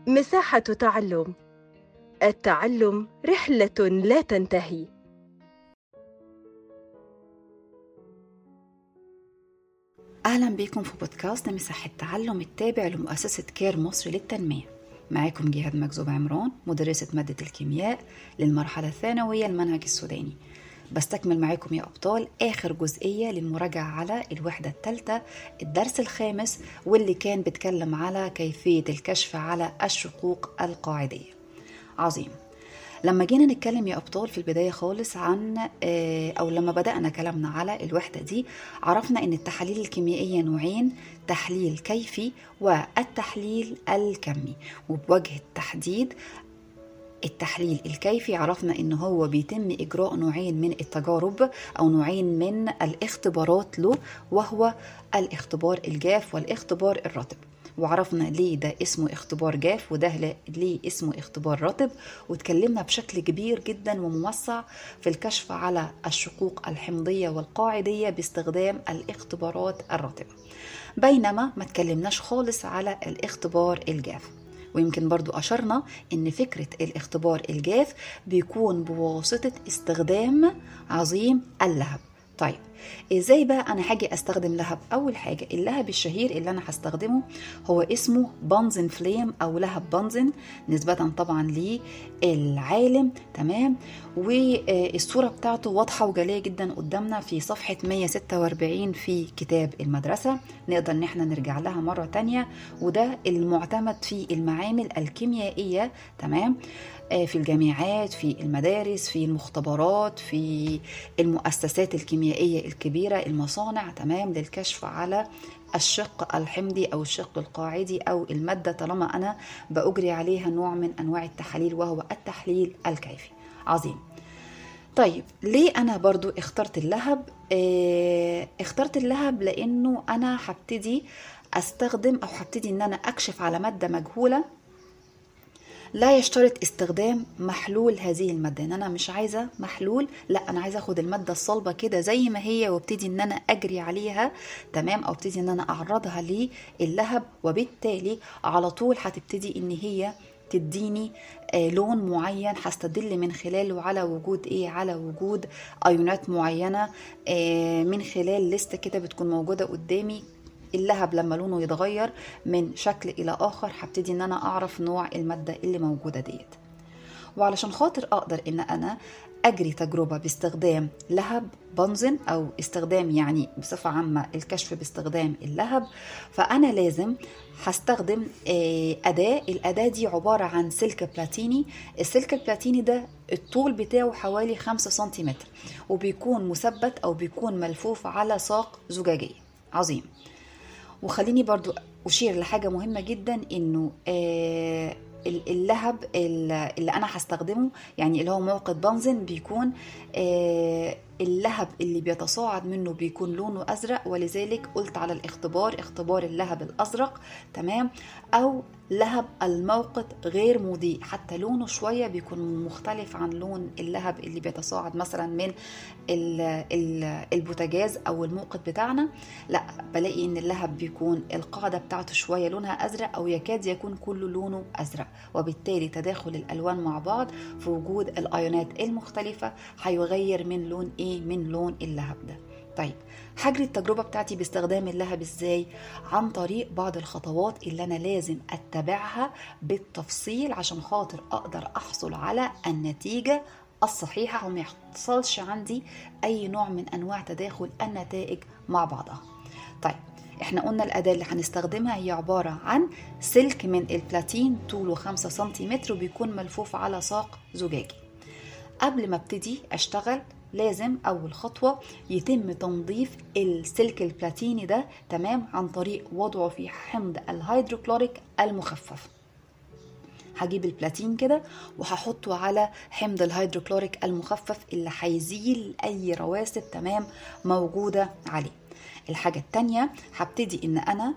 مساحة تعلم التعلم رحلة لا تنتهي أهلا بكم في بودكاست مساحة التعلم التابع لمؤسسة كير مصر للتنمية معاكم جهاد مكذوب عمران مدرسة مادة الكيمياء للمرحلة الثانوية المنهج السوداني بستكمل معاكم يا أبطال آخر جزئية للمراجعة على الوحدة الثالثة الدرس الخامس واللي كان بيتكلم على كيفية الكشف على الشقوق القاعدية عظيم لما جينا نتكلم يا أبطال في البداية خالص عن أو لما بدأنا كلامنا على الوحدة دي عرفنا أن التحاليل الكيميائية نوعين تحليل كيفي والتحليل الكمي وبوجه التحديد التحليل الكيفي عرفنا ان هو بيتم اجراء نوعين من التجارب او نوعين من الاختبارات له وهو الاختبار الجاف والاختبار الرطب وعرفنا ليه ده اسمه اختبار جاف وده ليه اسمه اختبار رطب واتكلمنا بشكل كبير جدا وموسع في الكشف على الشقوق الحمضية والقاعدية باستخدام الاختبارات الرطبة بينما ما اتكلمناش خالص على الاختبار الجاف ويمكن برضو أشرنا إن فكرة الاختبار الجاف بيكون بواسطة استخدام عظيم اللهب طيب ازاي بقى انا هاجي استخدم لهب اول حاجه اللهب الشهير اللي انا هستخدمه هو اسمه بنزن فليم او لهب بنزن نسبه طبعا للعالم تمام والصوره بتاعته واضحه وجليه جدا قدامنا في صفحه 146 في كتاب المدرسه نقدر ان احنا نرجع لها مره تانية وده المعتمد في المعامل الكيميائيه تمام في الجامعات في المدارس في المختبرات في المؤسسات الكيميائية الكبيرة المصانع تمام للكشف على الشق الحمضي أو الشق القاعدي أو المادة طالما أنا بأجري عليها نوع من أنواع التحاليل وهو التحليل الكيفي عظيم طيب ليه أنا برضو اخترت اللهب اه اخترت اللهب لأنه أنا هبتدي أستخدم أو هبتدي أن أنا أكشف على مادة مجهولة لا يشترط استخدام محلول هذه المادة ان انا مش عايزة محلول لا انا عايزة اخد المادة الصلبة كده زي ما هي وابتدي ان انا اجري عليها تمام او ابتدي ان انا اعرضها للهب وبالتالي على طول هتبتدي ان هي تديني آه لون معين هستدل من خلاله على وجود ايه على وجود ايونات معينه آه من خلال لسته كده بتكون موجوده قدامي اللهب لما لونه يتغير من شكل الى اخر هبتدي ان انا اعرف نوع الماده اللي موجوده ديت وعلشان خاطر اقدر ان انا اجري تجربه باستخدام لهب بنزن او استخدام يعني بصفه عامه الكشف باستخدام اللهب فانا لازم هستخدم اداه الاداه دي عباره عن سلك بلاتيني السلك البلاتيني ده الطول بتاعه حوالي 5 سنتيمتر وبيكون مثبت او بيكون ملفوف على ساق زجاجيه عظيم وخليني برضو أشير لحاجة مهمة جدا إنه آه اللهب اللي أنا هستخدمه يعني اللي هو موقد بنزن بيكون آه اللهب اللي بيتصاعد منه بيكون لونه أزرق ولذلك قلت على الاختبار اختبار اللهب الأزرق تمام أو لهب الموقد غير مضيء حتى لونه شوية بيكون مختلف عن لون اللهب اللي بيتصاعد مثلا من البوتاجاز أو الموقد بتاعنا لا بلاقي إن اللهب بيكون القاعدة بتاعته شوية لونها أزرق أو يكاد يكون كله لونه أزرق وبالتالي تداخل الألوان مع بعض في وجود الأيونات المختلفة هيغير من لون إيه من لون اللهب ده طيب هجري التجربة بتاعتي باستخدام اللهب ازاي عن طريق بعض الخطوات اللي انا لازم اتبعها بالتفصيل عشان خاطر اقدر احصل على النتيجة الصحيحة وما يحصلش عندي اي نوع من انواع تداخل النتائج مع بعضها طيب احنا قلنا الأداة اللي هنستخدمها هي عبارة عن سلك من البلاتين طوله 5 سنتيمتر وبيكون ملفوف على ساق زجاجي قبل ما ابتدي اشتغل لازم اول خطوه يتم تنظيف السلك البلاتيني ده تمام عن طريق وضعه في حمض الهيدروكلوريك المخفف هجيب البلاتين كده وهحطه على حمض الهيدروكلوريك المخفف اللي هيزيل اي رواسب تمام موجوده عليه الحاجه التانية هبتدي ان انا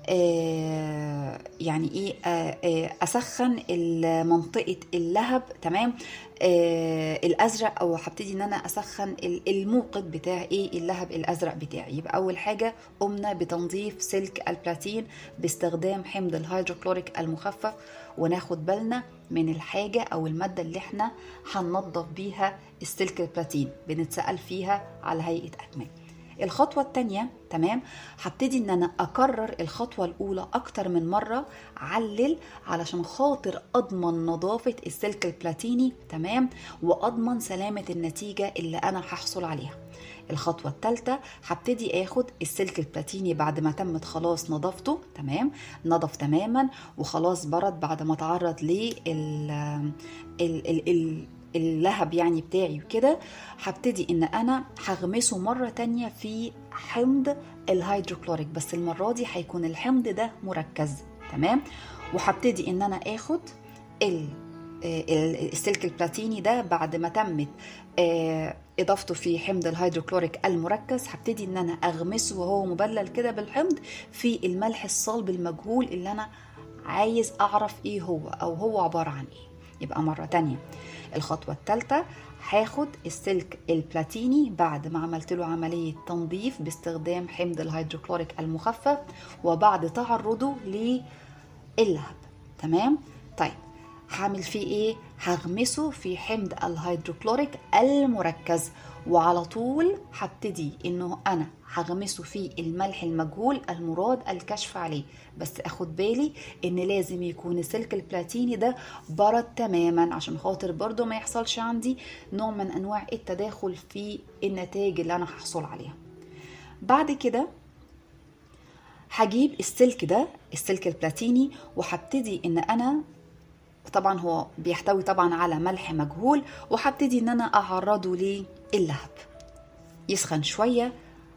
آه يعني ايه آه آه اسخن ال- منطقه اللهب تمام آه الازرق او هبتدي ان انا اسخن ال- الموقد بتاع ايه اللهب الازرق بتاعي يبقى اول حاجه قمنا بتنظيف سلك البلاتين باستخدام حمض الهيدروكلوريك المخفف وناخد بالنا من الحاجه او الماده اللي احنا هننظف بيها السلك البلاتين بنتسال فيها على هيئه اكمام الخطوة التانية تمام هبتدي ان انا اكرر الخطوة الاولى اكتر من مرة علل علشان خاطر اضمن نظافة السلك البلاتيني تمام واضمن سلامة النتيجة اللي انا هحصل عليها الخطوة الثالثة هبتدي اخد السلك البلاتيني بعد ما تمت خلاص نظافته تمام نضف تماما وخلاص برد بعد ما تعرض لل ال ال ال اللهب يعني بتاعي وكده هبتدي ان انا هغمسه مرة تانية في حمض الهيدروكلوريك بس المرة دي هيكون الحمض ده مركز تمام وهبتدي ان انا اخد ال ال- السلك البلاتيني ده بعد ما تمت آه، اضافته في حمض الهيدروكلوريك المركز هبتدي ان انا اغمسه وهو مبلل كده بالحمض في الملح الصلب المجهول اللي انا عايز اعرف ايه هو او هو عبارة عن ايه يبقى مرة تانية الخطوة الثالثة هاخد السلك البلاتيني بعد ما عملت له عملية تنظيف باستخدام حمض الهيدروكلوريك المخفف وبعد تعرضه للهب تمام طيب هعمل فيه ايه هغمسه في حمض الهيدروكلوريك المركز وعلى طول هبتدي انه انا هغمسه في الملح المجهول المراد الكشف عليه بس اخد بالي ان لازم يكون السلك البلاتيني ده برد تماما عشان خاطر برضو ما يحصلش عندي نوع من انواع التداخل في النتائج اللي انا هحصل عليها بعد كده هجيب السلك ده السلك البلاتيني وهبتدي ان انا طبعا هو بيحتوي طبعا على ملح مجهول وهبتدي ان انا اعرضه للهب يسخن شويه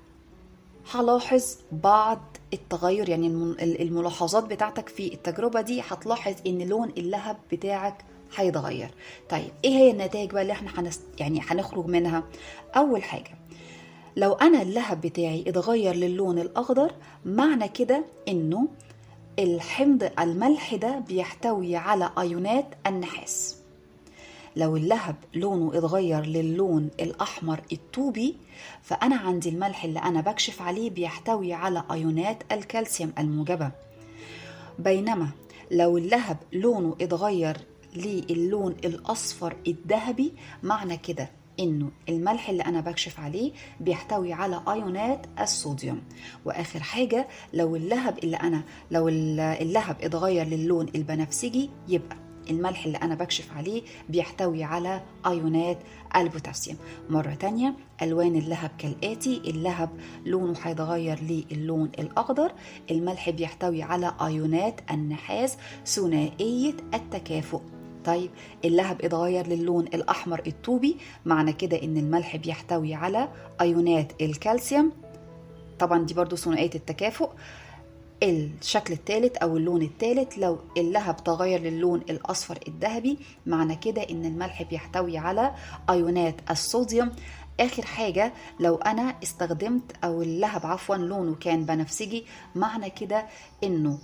هلاحظ بعض التغير يعني الم- الملاحظات بتاعتك في التجربة دي هتلاحظ ان لون اللهب بتاعك هيتغير طيب ايه هي النتائج بقى اللي احنا هنست... يعني هنخرج منها اول حاجة لو انا اللهب بتاعي اتغير للون الاخضر معنى كده انه الحمض الملح ده بيحتوي على ايونات النحاس لو اللهب لونه اتغير للون الأحمر الطوبي فأنا عندي الملح اللي أنا بكشف عليه بيحتوي على أيونات الكالسيوم الموجبة بينما لو اللهب لونه اتغير للون الأصفر الذهبي معنى كده انه الملح اللي انا بكشف عليه بيحتوي على ايونات الصوديوم واخر حاجه لو اللهب اللي انا لو اللهب اتغير للون البنفسجي يبقى الملح اللي أنا بكشف عليه بيحتوي على أيونات البوتاسيوم مرة تانية ألوان اللهب كالآتي اللهب لونه هيتغير للون الأخضر الملح بيحتوي على أيونات النحاس ثنائية التكافؤ طيب اللهب اتغير للون الأحمر الطوبي معنى كده إن الملح بيحتوي على أيونات الكالسيوم طبعا دي برضو ثنائية التكافؤ الشكل الثالث او اللون الثالث لو اللهب تغير للون الاصفر الذهبي معنى كده ان الملح بيحتوي على ايونات الصوديوم اخر حاجه لو انا استخدمت او اللهب عفوا لونه كان بنفسجي معنى كده انه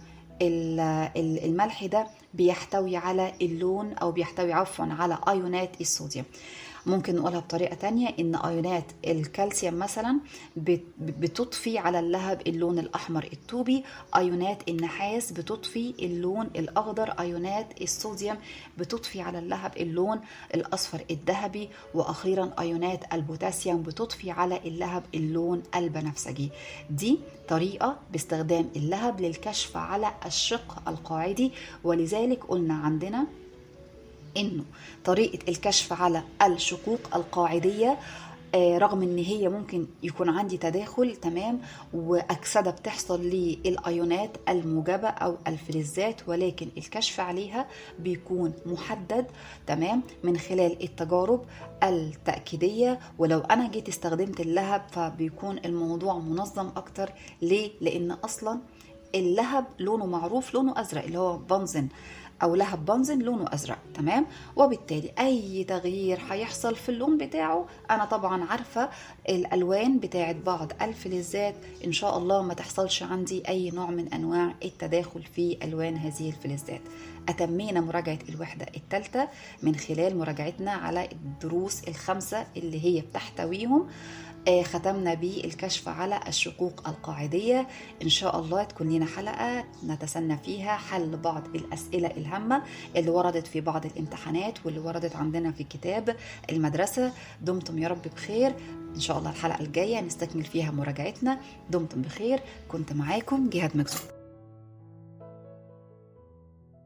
الملح ده بيحتوي على اللون او بيحتوي عفوا على ايونات الصوديوم ممكن نقولها بطريقة تانية إن أيونات الكالسيوم مثلا بتضفي على اللهب اللون الأحمر الطوبي أيونات النحاس بتضفي اللون الأخضر أيونات الصوديوم بتضفي على اللهب اللون الأصفر الذهبي وأخيرا أيونات البوتاسيوم بتضفي على اللهب اللون البنفسجي دي طريقة باستخدام اللهب للكشف على الشق القاعدي ولذلك قلنا عندنا انه طريقه الكشف على الشقوق القاعديه رغم ان هي ممكن يكون عندي تداخل تمام واكسده بتحصل للايونات الموجبه او الفلزات ولكن الكشف عليها بيكون محدد تمام من خلال التجارب التاكيديه ولو انا جيت استخدمت اللهب فبيكون الموضوع منظم اكتر ليه لان اصلا اللهب لونه معروف لونه ازرق اللي هو بنزن او لهب بنزين لونه ازرق تمام وبالتالي اي تغيير هيحصل في اللون بتاعه انا طبعا عارفه الالوان بتاعت بعض الفلزات ان شاء الله ما تحصلش عندي اي نوع من انواع التداخل في الوان هذه الفلزات أتمينا مراجعة الوحدة الثالثة من خلال مراجعتنا على الدروس الخمسة اللي هي بتحتويهم آه، ختمنا بالكشف على الشقوق القاعدية إن شاء الله تكون لنا حلقة نتسنى فيها حل بعض الأسئلة الهامة اللي وردت في بعض الامتحانات واللي وردت عندنا في كتاب المدرسة دمتم يا رب بخير إن شاء الله الحلقة الجاية نستكمل فيها مراجعتنا دمتم بخير كنت معاكم جهاد مكسوب